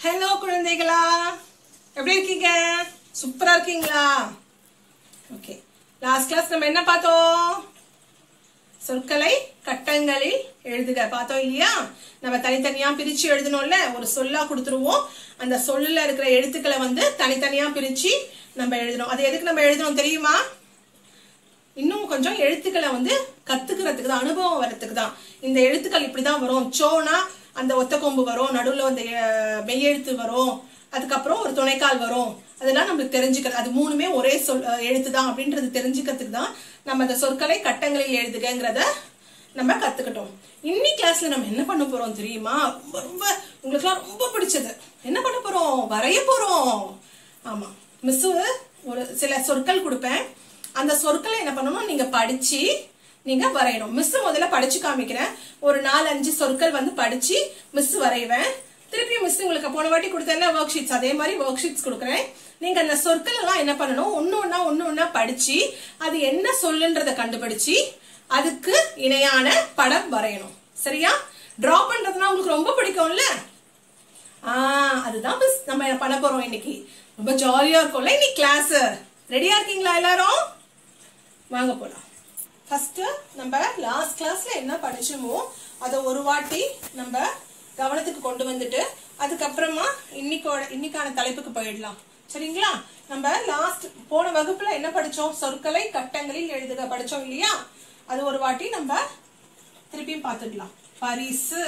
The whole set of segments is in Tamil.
ஹலோ குழந்தைகளா எப்படி இருக்கீங்க சூப்பரா இருக்கீங்களா ஓகே லாஸ்ட் கிளாஸ் நம்ம என்ன பார்த்தோம் சொற்களை கட்டங்களில் எழுதுக பார்த்தோம் இல்லையா நம்ம தனித்தனியா பிரிச்சு எழுதணும்ல ஒரு சொல்லா கொடுத்துருவோம் அந்த சொல்லுல இருக்கிற எழுத்துக்களை வந்து தனித்தனியா பிரிச்சு நம்ம எழுதணும் அது எதுக்கு நம்ம எழுதணும் தெரியுமா இன்னும் கொஞ்சம் எழுத்துக்களை வந்து கத்துக்கிறதுக்கு தான் அனுபவம் வரத்துக்கு தான் இந்த எழுத்துக்கள் இப்படிதான் வரும் சோனா அந்த ஒத்த கொம்பு வரும் நடுவுல அந்த அஹ், மெய்யெழுத்து வரும் அதுக்கப்புறம் ஒரு துணைக்கால் வரும் அதெல்லாம் நம்மளுக்கு தெரிஞ்சுக்கிறது அது மூணுமே ஒரே சொல் அஹ், எழுத்து தான் அப்படின்றது தெரிஞ்சுக்கிறதுக்கு தான் நம்ம அந்த சொற்களை கட்டங்களில் எழுதுகங்கிறத நம்ம கத்துக்கிட்டோம் இன்னி கிளாஸ்ல நம்ம என்ன பண்ண போறோம் தெரியுமா ரொம்ப ரொம்ப உங்களுக்குலாம் ரொம்ப பிடிச்சது என்ன பண்ண போறோம் வரைய போறோம் ஆமா மிஸ் ஒரு சில சொற்கள் கொடுப்பேன் அந்த சொற்களை என்ன பண்ணணும் நீங்க படிச்சு நீங்க வரையணும் மிஸ் முதல்ல படிச்சு காமிக்கிறேன் ஒரு நாலு அஞ்சு சொற்கள் வந்து படிச்சு மிஸ் வரைவேன் திருப்பி மிஸ் உங்களுக்கு போன வாட்டி கொடுத்தேன்ல ஒர்க் ஷீட்ஸ் அதே மாதிரி ஒர்க் ஷீட்ஸ் கொடுக்குறேன் நீங்க அந்த சொற்கள் எல்லாம் என்ன பண்ணணும் ஒண்ணு ஒண்ணா ஒண்ணு ஒண்ணா படிச்சு அது என்ன சொல்லுன்றத கண்டுபிடிச்சு அதுக்கு இணையான படம் வரையணும் சரியா டிரா பண்றதுனா உங்களுக்கு ரொம்ப பிடிக்கும்ல ஆ அதுதான் மிஸ் நம்ம பண்ண போறோம் இன்னைக்கு ரொம்ப ஜாலியா இருக்கும்ல இன்னைக்கு கிளாஸ் ரெடியா இருக்கீங்களா எல்லாரும் வாங்க போலாம் ஃபர்ஸ்ட் நம்ம லாஸ்ட் கிளாஸ்ல என்ன படிச்சோமோ அதை ஒரு வாட்டி நம்ம கவனத்துக்கு கொண்டு வந்துட்டு அதுக்கப்புறமா இன்னைக்கோட இன்னைக்கான தலைப்புக்கு போயிடலாம் சரிங்களா நம்ம லாஸ்ட் போன வகுப்புல என்ன படிச்சோம் சொற்களை கட்டங்களில் எழுதுக படிச்சோம் இல்லையா அது ஒரு வாட்டி நம்ம திருப்பியும் பார்த்துடலாம் பரிசு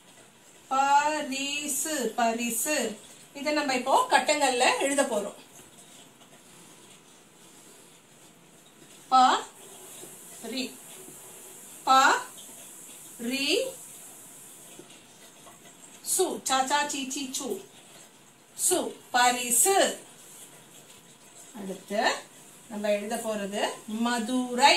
பரிசு பரிசு இதை நம்ம இப்போ கட்டங்கள்ல எழுத போறோம் ப ரி ப ரி சு சாச்சா சீச்சி சு சு பரிசு அடுத்து நம்ம எழுத போறது மதுரை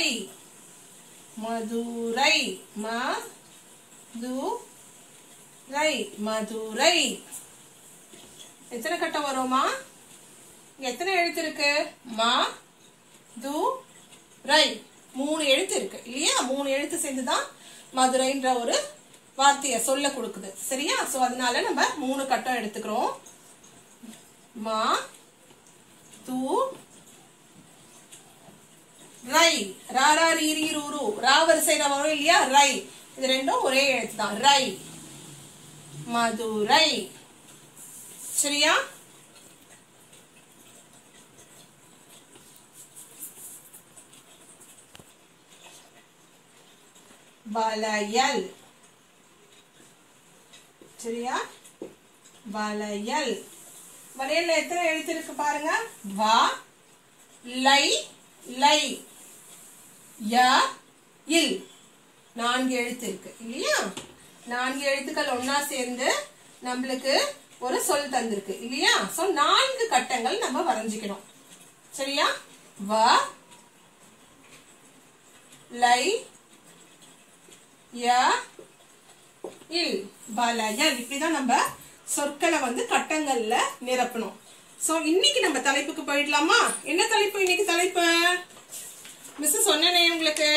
மதுரை ம து ரை மதுரை எத்தனை கட்டம் வருமா இங்க எத்தனை எழுத்து இருக்கு மா து ரை மூணு எழுத்து இருக்கு இல்லையா மூணு எழுத்து சேர்ந்துதான் மதுரைன்ற ஒரு வார்த்தைய சொல்ல கொடுக்குது சரியா சோ அதனால நம்ம மூணு கட்டம் எடுத்துக்கிறோம் மா து ரை ரா ரா ரீ ரீ ரூ ரூ ரா வரிசையில வரும் இல்லையா ரை இது ரெண்டும் ஒரே எழுத்து தான் ரை மதுரை சரியா வளையல் சரியா வளையல் வளையல்ல எத்தனை எழுத்து இருக்கு பாருங்க வா லை லை ய இல் நான்கு எழுத்து இருக்கு இல்லையா நான்கு எழுத்துக்கள் ஒன்னா சேர்ந்து நம்மளுக்கு ஒரு சொல் தந்திருக்கு இல்லையா சோ நான்கு கட்டங்கள் நம்ம வரைஞ்சிக்கணும் சரியா வ லை ய இல் வளையல் இப்படிதான் நம்ம சொற்களை வந்து கட்டங்கள்ல நிரப்பணும் சோ இன்னைக்கு நம்ம தலைப்புக்கு போயிடலாமா என்ன தலைப்பு இன்னைக்கு தலைப்பு மிஸ் சொன்னனே உங்களுக்கு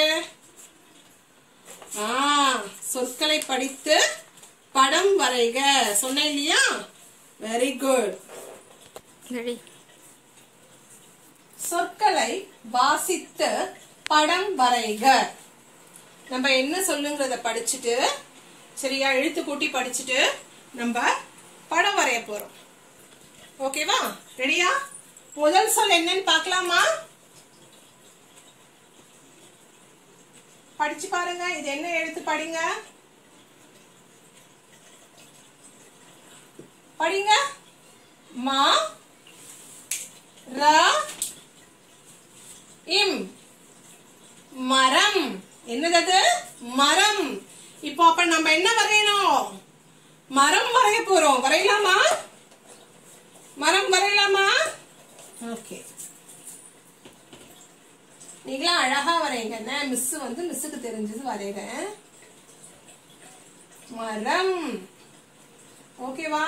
ஆ சொற்களை படித்து படம் வரைக சொன்னேன் இல்லையா வெரி குட் ரெடி சொற்களை வாசித்து படம் வரைக நம்ம என்ன சொல்லுங்கிறத படிச்சுட்டு சரியா எழுத்து கூட்டி படிச்சுட்டு நம்ம படம் வரைய போறோம் ஓகேவா ரெடியா முதல் சொல் என்னன்னு பார்க்கலாமா படிச்சு பாருங்க இது என்ன எழுத்து படிங்க படிங்க மா ர இம் மரம் என்னது அது மரம் இப்போ அப்ப நம்ம என்ன வரையணும் மரம் வரைய போறோம் வரையலாமா மரம் வரையலாமா ஓகே நீங்களாம் அழகா வரைங்க மிஸ் வந்து மிஸ்ஸுக்கு தெரிஞ்சது வரைகிறேன் மரம் ஓகேவா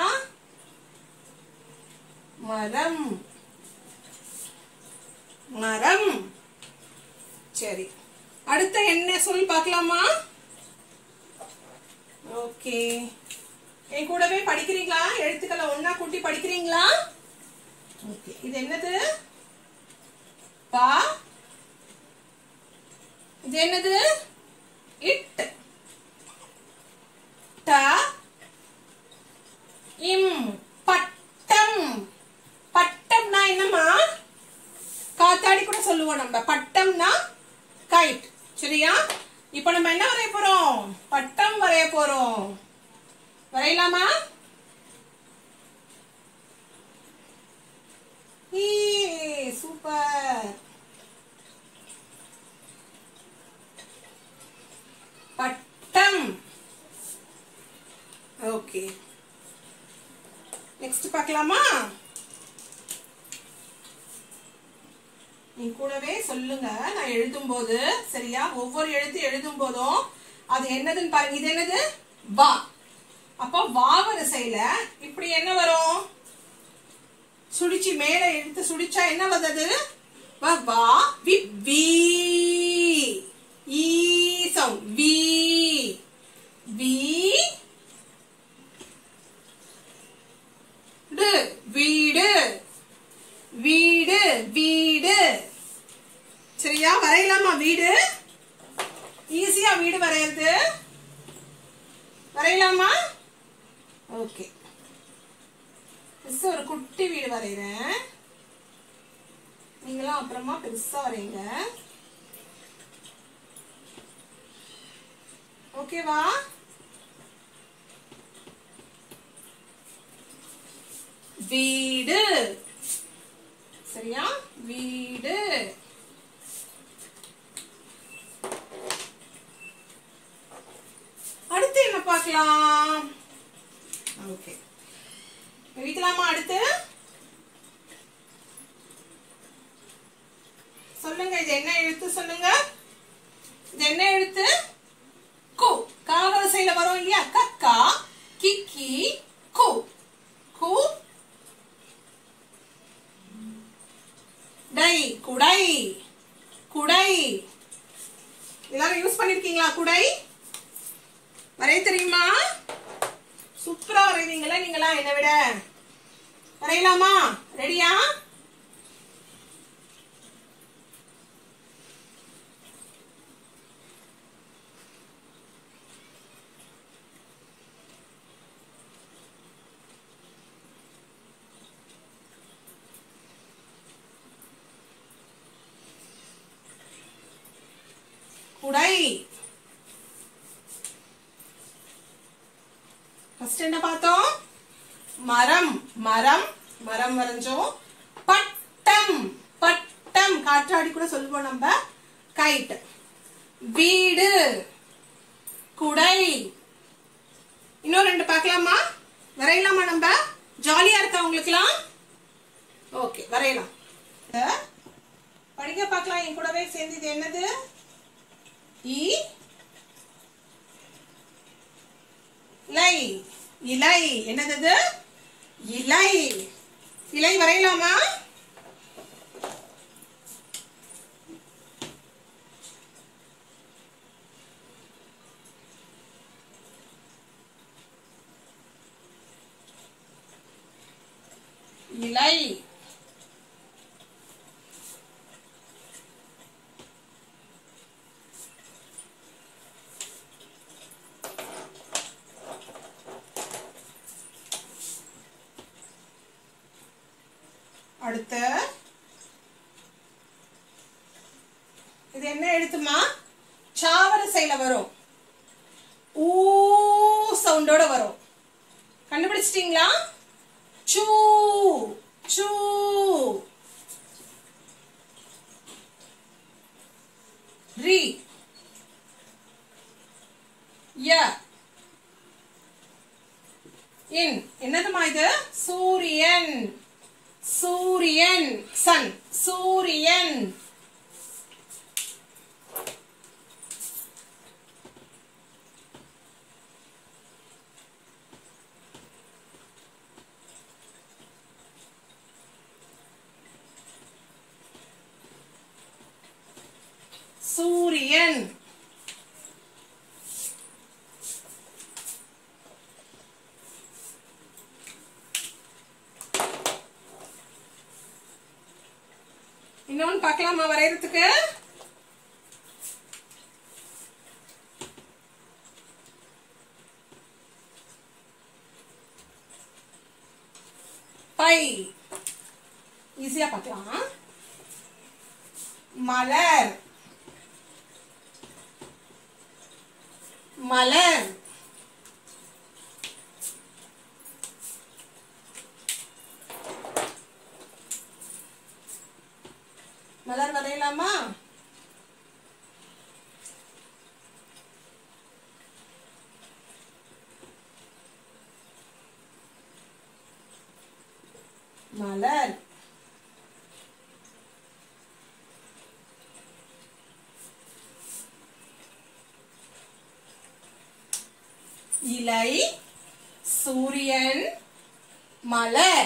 மரம் மரம் சரி அடுத்த என்ன சொல் பார்க்கலாமா ஓகே என் கூடவே படிக்கிறீங்களா எழுத்துக்களை ஒன்னா கூட்டி படிக்கிறீங்களா ஓகே இது என்னது பா இது என்னது இட் ட இம் பட்டம் பட்டம்னா என்னம்மா காத்தாடி கூட சொல்லுவோம் நம்ம பட்டம்னா கைட் சரியா இப்போ நம்ம என்ன வரைய போறோம் பட்டம் வரைய போறோம் வரையலாமா ஈ சூப்பர் பட்டம் ஓகே நெக்ஸ்ட் பார்க்கலாமா நீ கூடவே சொல்லுங்க நான் எழுதும் போது சரியா ஒவ்வொரு எழுத்து எழுதும் போதும் அது என்னதுன்னு பாருங்க இது என்னது வா அப்போ வா வரிசையில இப்படி என்ன வரும் சுடிச்சு மேல எடுத்து சுடிச்சா என்ன வந்தது வா வா வி வி ஈ சவுண்ட் வி வி டு வீடு வீடு வீடு சரியா வரையலாமா வீடு ஈஸியா வீடு வரையறது வரையலாமா ஓகே மிஸ் ஒரு குட்டி வீடு வரைகிறேன் நீங்களாம் அப்புறமா பெருசா வரையுங்க ஓகேவா வீடு சரியா வீடு அடுத்து என்ன பார்க்கலாம் ஓகே எழுதலாமா அடுத்து சொல்லுங்க இது என்ன எழுத்து சொல்லுங்க இது என்ன எழுத்து கு காவரிசையில வரும் இல்லையா கக்கா கிக்கி கு கு டை குடை குடை எல்லாரும் யூஸ் பண்ணிருக்கீங்களா குடை வரைய தெரியுமா சூப்பரா வரைவீங்களா நீங்களா என்னை விட வரையலாமா ரெடியா குடை ஃபர்ஸ்ட் என்ன பார்த்தோம் மரம் மரம் மரம் வரைஞ்சோம் பட்டம் பட்டம் காற்றாடி கூட சொல்லுவோம் நம்ம கைட் வீடு குடை இன்னும் ரெண்டு பார்க்கலாமா வரையலாமா நம்ம ஜாலியா இருக்கா உங்களுக்குலாம் ஓகே வரையலாம் அஹ், படிக்க பார்க்கலாம் என் கூடவே சேர்ந்து இது என்னது இ இலை இலை என்னது இது? இலை இலை வரையலாமா இலை அடுத்து இது என்ன எழுத்துமா சாவரிசையில வரும் ஊ சவுண்டோட வரும் கண்டுபிடிச்சிட்டீங்களா சூ சூ ரி ய இன் என்னதுமா இது சூரியன் சூரியன் சன் சூரியன் சூரியன் இன்னொன்னு பார்க்கலாமா வரையறதுக்கு பை ஈஸியா பார்க்கலாம் மலர் மலர் மலர் வரையலாமா மலர் இலை சூரியன் மலர்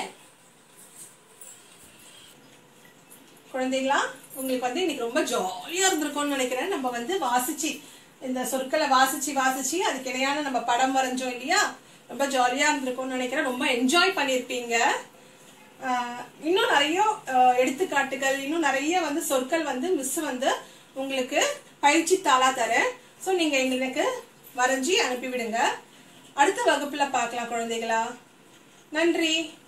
குழந்தைங்களா உங்களுக்கு வந்து இன்னைக்கு ரொம்ப ஜாலியா இருந்திருக்கும்னு நினைக்கிறேன் நம்ம வந்து வாசிச்சு இந்த சொற்களை வாசிச்சு வாசிச்சு அதுக்கு இணையான நம்ம படம் வரைஞ்சோம் இல்லையா ரொம்ப ஜாலியா இருந்திருக்கும்னு நினைக்கிறேன் ரொம்ப என்ஜாய் பண்ணியிருப்பீங்க ஆஹ் இன்னும் நிறைய ஆஹ் எடுத்துக்காட்டுகள் இன்னும் நிறைய வந்து சொற்கள் வந்து மிஸ் வந்து உங்களுக்கு பயிற்சி தாளா தரேன் ஸோ நீங்க எங்களுக்கு வரைஞ்சி அனுப்பிவிடுங்க அடுத்த வகுப்புல பார்க்கலாம் குழந்தைகளா நன்றி